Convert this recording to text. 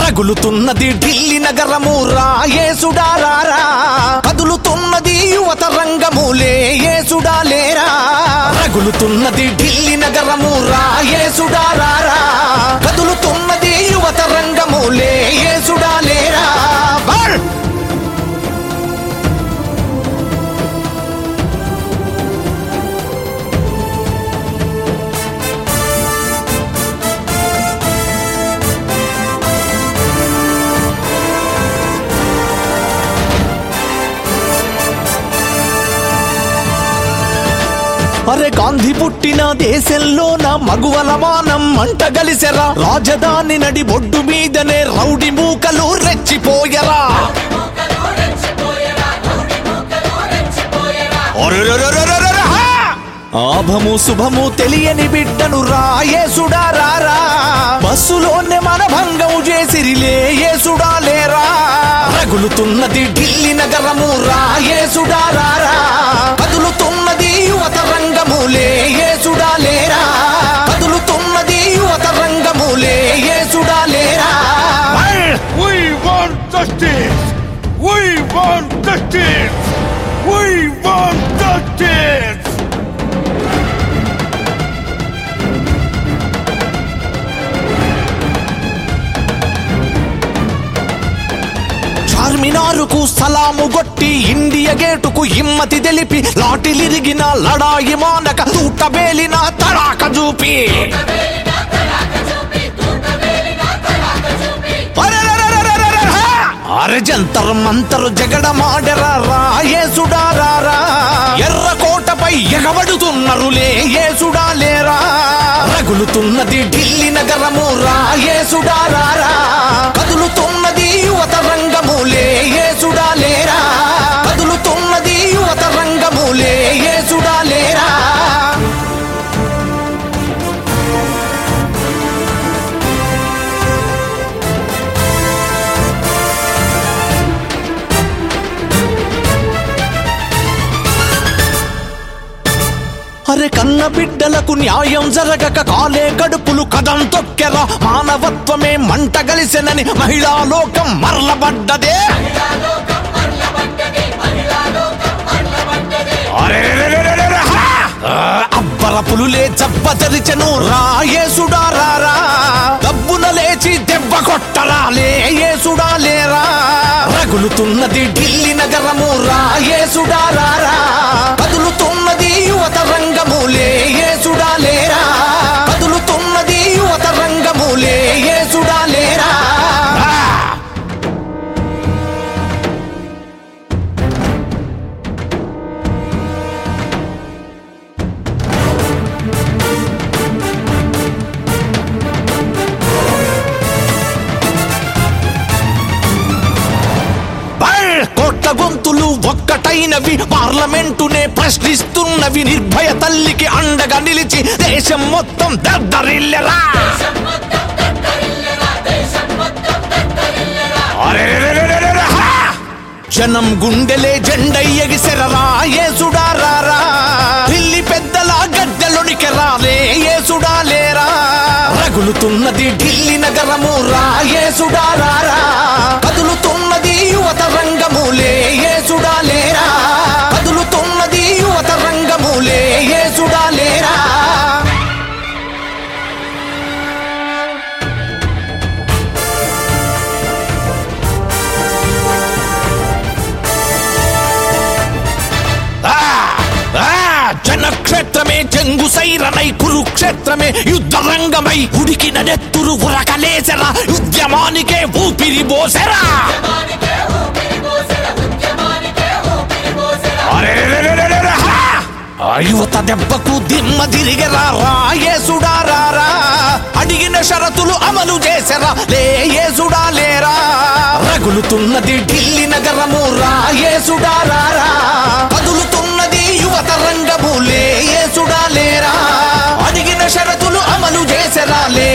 రగులుతున్నది ఢిల్లీ నగరము రాయేసుడారారా కదులుతున్నది యువత రంగములే యేసుడా లేరా రగులుతున్నది ఢిల్లీ నగరము రాయేసుడారారా కదులుతున్నది యువత రంగములే యేసుడా లేరా బల్! అరే గాంధీ పుట్టిన దేశంలో నా మగువల మానం మంట గలిసెరా రాజధాని నడి బొడ్డు మీదనే రౌడి మూకలు రెచ్చిపోయరా ఒరెరెరెరెరెరెరె, హా! ఆభము శుభము తెలియని బిడ్డను రాయేసుడా రారా బస్సులోనే మన భంగం చేసిరిలే యేసుడా లేరా రగులుతున్నది ఢిల్లీ నగరము రాయేసుడా రారా కదులుతున్నది యువత రంగములే యేసుడా లేరా కదులుతున్నది యువత రంగములే యేసుడా లేరా We want justice! We want justice! We want justice! చార్మినారుకు సలాము గొట్టి ఇండియా గేటుకు హిమ్మతి తెలిపి లాటిలిరిగిన లడాయి మానక తూట బేలిన తడాక చూపి అరెరెరెరెరెరెరె, హా! అరె జంతర్ మంతరు జగడ మాడరా రాయేసుడా రారా ఎర్ర కోటపై ఎగబడుతున్నరులే యేసుడా లేరా రగులుతున్నది ఢిల్లీ నగరము రాయేసుడా రారా కదులుతున్నది యువత రంగములే యేసుడా లేరా కదులుతున్నది యువత రంగములే యేసుడా లేరా అరే కన్న బిడ్డలకు న్యాయం జరగక కాలే కడుపులు కదం తొక్కెరా మానవత్వమే మంట గలిసెనని మహిళా లోకం మరలబడ్డదే అరెరెరెరెరెరె, హా! ఆ, అబ్బర పులులే చప్ప తెరిచెను రాయేసుడా రారా దబ్బున లేచి దెబ్బ కొట్టరా లేయేసుడా లేరా రగులుతున్నది ఢిల్లీ నగరము రాయేసుడా రారా కదులుతున్నది యువత రంగములే యేసుడా లేరా కదులుతున్నది యువత రంగములే యేసుడా లేరా ఆ! బల్! కోట్ల గొంతులు ఒక్కటైనవి పార్లమెంటునే ప్రశ్నిస్తున్నవి నిర్భయ తల్లికి అండగా నిలిచి దేశం మొత్తం దద్దరిల్లెరా అరెరెరెరెరెరె, హా! జనం గుండెలే జెండై ఎగిసెరరా ఏసుడా రారా ఢిల్లీ పెద్దల గద్దెలొనికి రాలే ఏసుడా లేరా రగులుతున్నది ఢిల్లీ నగరము రాయేసుడా రారా కదులుతున్నది యువత రంగములే ఏసుడా లేరా కదులుతున్నది యువత రంగములే ఏసుడా లేరా ఆ! ఆ! జనక్షేత్రమే జంగు సైరనై కురుక్షేత్రమే యుద్ధ రంగమై ఉడికిన నెత్తురు ఉరకలేసరా ఉద్యమానికే ఊపిరి బోసెరా అరెరెరెరెరెరె, హా! ఆ యువత దెబ్బకు దిమ్మ తిరిగరా రాయేసుడా రారా అడిగిన షరతులు అమలు చేసరా లేయేసుడా లేరా రగులుతున్నది ఢిల్లీ నగరము రాయేసుడా రారా కదులుతున్నది యువత రంగము లేయేసుడా లేరా అడిగిన షరతులు అమలు చేసరా లే